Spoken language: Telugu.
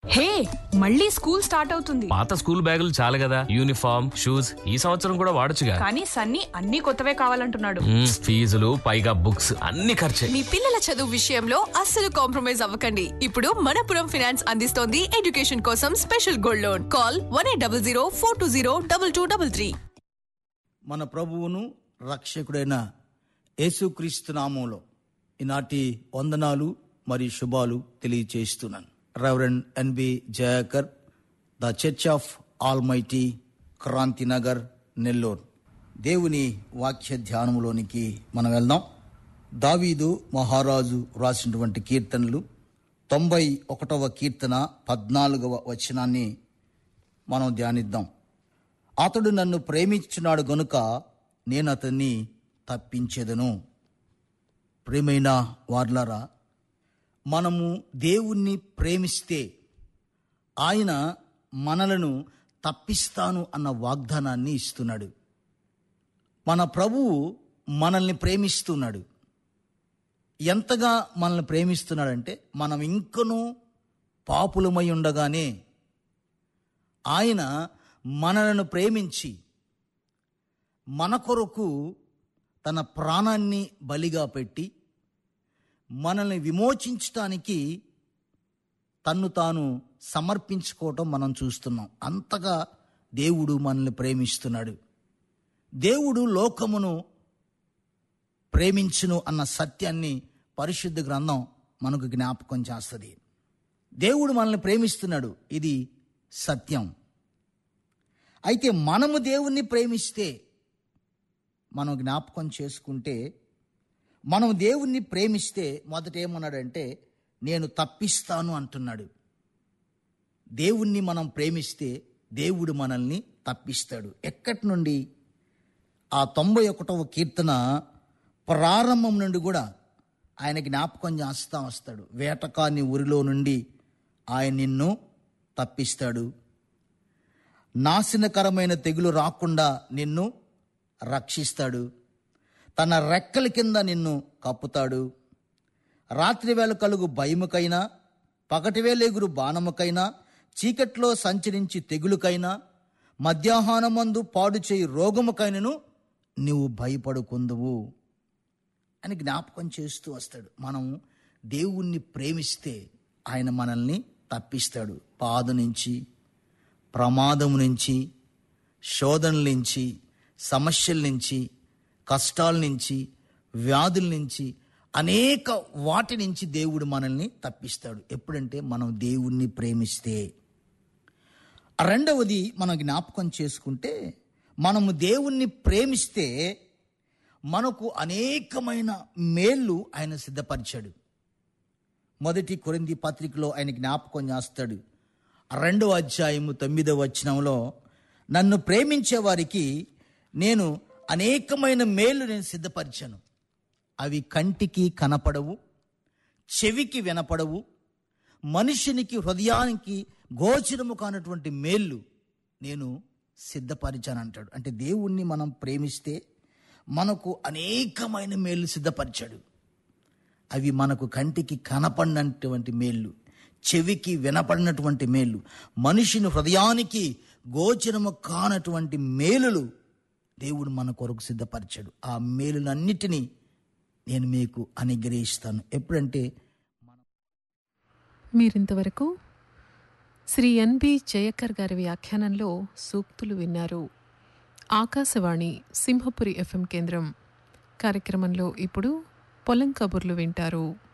హే మళ్ళీ స్కూల్ స్టార్ట్ అవుతుంది పాత స్కూల్ బ్యాగులు చాలు కదా యూనిఫామ్ షూస్ ఈ సంవత్సరం కూడా వాడొచ్చుగా కానీ సన్నీ అన్ని కొత్తవే కావాలంటున్నాడు మ్మ్, ఫీజులు పైగా బుక్స్ అన్ని ఖర్చే మీ పిల్లల చదువు విషయంలో అస్సలు కాంప్రమైజ్ అవ్వకండి ఇప్పుడు మనపురం ఫైనాన్స్ అందిస్తోంది ఎడ్యుకేషన్ కోసం special gold loan call one eight double zero four two zero double two double three మన ప్రభువును రక్షకుడైన యేసుక్రీస్తు నామంలో ఈనాటి వందనాలు మరియు శుభాలు తెలియచేస్తున్నాను reverend NB Jayakar the church of almighty Kranthinagar Nellore దేవుని వాక్య ధ్యానంలోనికి మనం వెళ్దాం దావీదు మహారాజు రాసినటువంటి కీర్తనలు తొంభై ఒకటవ కీర్తన పద్నాలుగవ వచనాన్ని మనం ధ్యానిద్దాం అతడు నన్ను ప్రేమించున్నాడు గనుక నేను అతన్ని తప్పించేదను ప్రేమైన వార్లారా మనము దేవుణ్ణి ప్రేమిస్తే ఆయన మనలను తప్పిస్తాను అన్న వాగ్దానాన్ని ఇస్తున్నాడు మన ప్రభువు మనల్ని ప్రేమిస్తున్నాడు ఎంతగా మనల్ని ప్రేమిస్తున్నాడంటే మనం ఇంకనూ పాపులమై ఉండగానే ఆయన మనలను ప్రేమించి మన కొరకు తన ప్రాణాన్ని బలిగా పెట్టి మనల్ని విమోచించటానికి తన్ను తాను సమర్పించుకోవటం మనం చూస్తున్నాం అంతగా దేవుడు మనల్ని ప్రేమిస్తున్నాడు దేవుడు లోకమును ప్రేమించును అన్న సత్యాన్ని పరిశుద్ధ గ్రంథం మనకు జ్ఞాపకం చేస్తుంది దేవుడు మనల్ని ప్రేమిస్తున్నాడు ఇది సత్యం అయితే మనము దేవుణ్ణి ప్రేమిస్తే మనం జ్ఞాపకం చేసుకుంటే మనం దేవుణ్ణి ప్రేమిస్తే మొదట ఏమన్నాడంటే నేను తప్పిస్తాను అంటున్నాడు దేవుణ్ణి మనం ప్రేమిస్తే దేవుడు మనల్ని తప్పిస్తాడు ఎక్కడి నుండి ఆ తొంభై ఒకటవ కీర్తన ప్రారంభం నుండి కూడా ఆయన జ్ఞాపకం చేస్తా వస్తాడు వేటకాని ఊరిలో నుండి ఆయన నిన్ను తప్పిస్తాడు నాశనకరమైన తెగులు రాకుండా నిన్ను రక్షిస్తాడు తన రెక్కల కింద నిన్ను కప్పుతాడు రాత్రివేళ కలుగు భయముకైనా పగటివేలేగురు బాణముకైనా చీకట్లో సంచరించి తెగులుకైనా మధ్యాహ్నమందు పాడు చేయి రోగముకైనను నువ్వు భయపడుకుందువు అని జ్ఞాపకం చేస్తూ వస్తాడు మనం దేవుణ్ణి ప్రేమిస్తే ఆయన మనల్ని తప్పిస్తాడు బాధ నుంచి ప్రమాదం నుంచి శోధనల నుంచి సమస్యల నుంచి కష్టాల నుంచి వ్యాధుల నుంచి అనేక వాటి నుంచి దేవుడు మనల్ని తప్పిస్తాడు ఎప్పుడంటే మనం దేవుణ్ణి ప్రేమిస్తే రెండవది మనం జ్ఞాపకం చేసుకుంటే మనము దేవుణ్ణి ప్రేమిస్తే మనకు అనేకమైన మేళ్ళు ఆయన సిద్ధపరిచాడు మొదటి కొరింది పత్రికలో ఆయన జ్ఞాపకం చేస్తాడు రెండవ అధ్యాయము తొమ్మిదవ వచనంలో నన్ను ప్రేమించే వారికి నేను అనేకమైన మేలు నేను సిద్ధపరిచాను అవి కంటికి కనపడవు చెవికి వినపడవు మనుషునికి హృదయానికి గోచరము కానటువంటి మేళ్ళు నేను సిద్ధపరిచాను అంటాడు అంటే దేవుణ్ణి మనం ప్రేమిస్తే మనకు అనేకమైన మేళ్ళు సిద్ధపరిచాడు అవి మనకు కంటికి కనపడినటువంటి మేళ్ళు చెవికి వినపడినటువంటి మేలు మనిషిని హృదయానికి గోచరము కానటువంటి మేలులు దేవుడు మన కొరకు సిద్ధపరిచాడు ఆ మేలులన్నిటినీ నేను మీకు అనుగ్రహిస్తాను ఎప్పుడంటే మీరింతవరకు శ్రీ ఎన్బి జయకర్ గారి వ్యాఖ్యానంలో సూక్తులు విన్నారు ఆకాశవాణి సింహపురి ఎఫ్ఎం కేంద్రం కార్యక్రమంలో ఇప్పుడు పొలం కబుర్లు వింటారు